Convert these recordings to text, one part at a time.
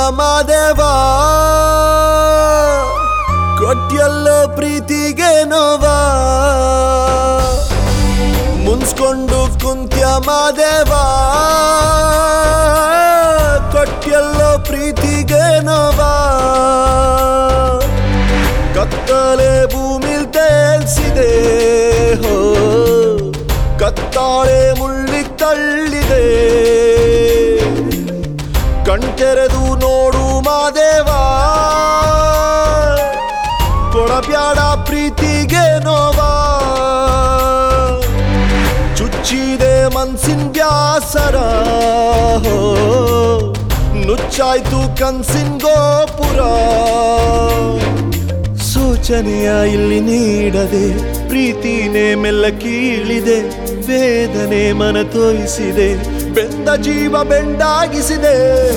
ಮಾದೇವ ಕೊಟ್ಟಿಯಲ್ಲೋ ಪ್ರೀತಿಗೆ ನೋವಾ ಮುನ್ಸ್ಕೊಂಡು ಕುಂತ್ಯ ಮಾದೇವ ಕೊಟ್ಟಿಯಲ್ಲೋ ಪ್ರೀತಿಗೆ ನೋವಾ ಕತ್ತಲೆ ಭೂಮಿಲ್ ತೇಲ್ಸಿದೆ ಹೋ ಕತ್ತಾಳೆ ಮುಳ್ಳಿಗ್ ತಳ್ಳಿದೆ ಕಣ್ತೆರೆದು ನೋಡು ಮಾದೇವ ಕೊಡಬ್ಯಾಡ ಪ್ರೀತಿಗೆ ನೋವಾ ಚುಚ್ಚಿದೆ ಮನ್ಸಿನ ಬ್ಯಾಸರ ಹೋ ನುಚ್ಚಾಯ್ತು ಕನ್ಸಿನ ಗೋಪುರ ಸೂಚನೆಯ ಇಲ್ಲಿ ನೀಡದೆ ಪ್ರೀತಿನೇ ಮೆಲ್ಲ ಕೀಳಿದೆ ವೇದನೆ ಮನ ತೋಯಿಸಿದೆ ಬೆಂದ ಜೀವ ಬೆಂಡಾಗಿಸಿದೆ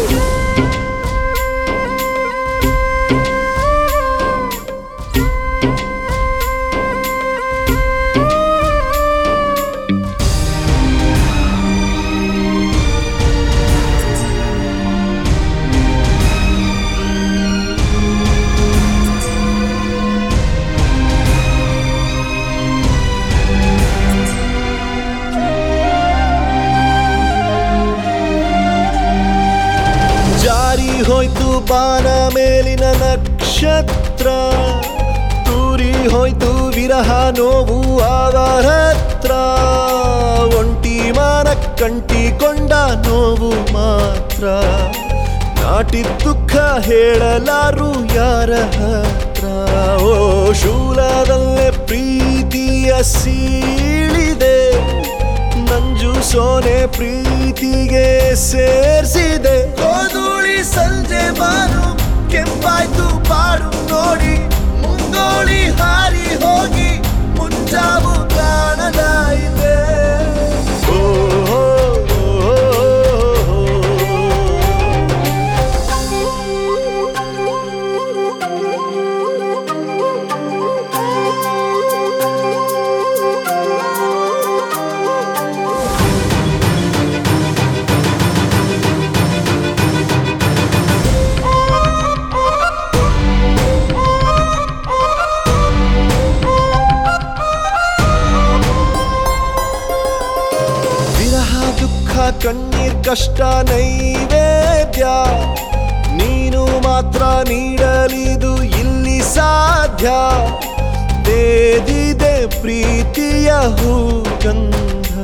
ಜಾರಿ ಹೋಯ್ತು ಬಾನ ಮೇಲಿನ ನಕ್ಷತ್ರ ತೂರಿ ಹೋಯ್ತು ವಿರಹ ನೋವು ಅವರ ಹತ್ರ ಒಂಟಿ ಮಾನ ಕಂಟಿಕೊಂಡ ನೋವು ಮಾತ್ರ ನಾಟಿ ದುಃಖ ಹೇಳಲಾರು ಯಾರ ಹತ್ರ ಓ ಶೂಲದಲ್ಲೇ ಪ್ರೀತಿಯ ಸೀಳಿದೆ ನಂಜು ಸೋನೆ ಪ್ರೀತಿಗೆ ಸೇರ್ಸಿದೆ ಗೋಧೂಳಿ ಸಂಜೆ ಬಾನು ಕೆಂಪಾಯ್ತು ಬಾಡು ನೋಡಿ ಮುಂಗೋಳಿ ಹಾರಿ ಹೋಗಿ ಮುಂಜಾವು ಕಾಣದಾಯಿದೆ ಓ, ಓ, ಓ, ಓ, ಓ. ವಿರಹ ದುಃಖ ಕಣ್ಣೀರ್ ಕಷ್ಟ ನೈವೇದ್ಯ ನೀನು ಮಾತ್ರ ನೀಡಲಿದು ಇಲ್ಲಿ ಸಾಧ್ಯ ತೇದಿದೆ ಪ್ರೀತಿಯ ಹೂಗಂಧ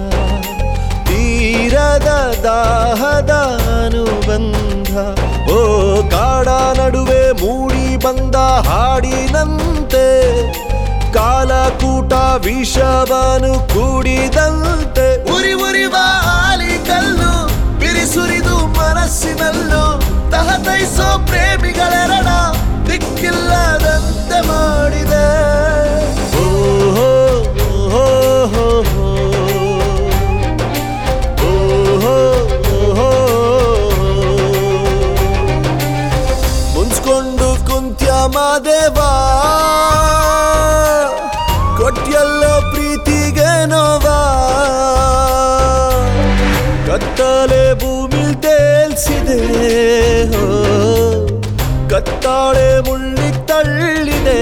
ತೀರದ ದಾಹದ ಅನುಬಂಧ ಓ ಕಾಡ ನಡುವೆ ಮೂಡಿ ಬಂದ ಹಾಡಿನಂತೆ ಕಾಲಕೂಟ ವಿಷವನು ಕೂಡಿದಂತೆ ಉರಿ ಉರಿವ ಆಲಿ ಕಲ್ಲು ಬಿರಿಸುರಿದು ಮನಸ್ಸಿನಲ್ಲೂ ತಹತೈಸೋ ಪ್ರೇಮಿಗಳೆರಡ ದಿಕ್ಕಿಲ್ಲದಂತೆ ಮಾಡಿದೆ ಓ, ಹೋ, ಹೋ, ಹೋ, ಹೋ. ಓ, ಹೋ, ಹೋ, ಹೋ. ಮುನ್ಸ್ಕೊಂಡು ಕುಂತ್ಯ ಮಾದೇವ ಕೊಟ್ಟಿಯಲ್ಲೋ ಪ್ರೀತಿಗೆ ನೋವಾ ಕತ್ತಲೆ ಭೂಮಿಲ್ ತೇಲ್ಸಿದೆ ಹೋ ಕತ್ತಾಳೆ ಮುಳ್ಳಿಗ್ ತಳ್ಳಿದೆ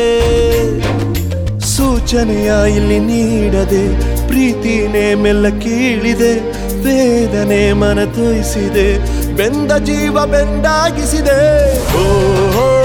ಸೂಚನೆಯ ಇಲ್ಲಿ ನೀಡದೆ ಪ್ರೀತಿನೇ ಮೆಲ್ಲ ಕೀಳಿದೆ ವೇದನೆ ಮನ ತೋಯಿಸಿದೆ ಬೆಂದ ಜೀವ ಬೆಂಡಾಗಿಸಿದೆ ಓ ಹೋ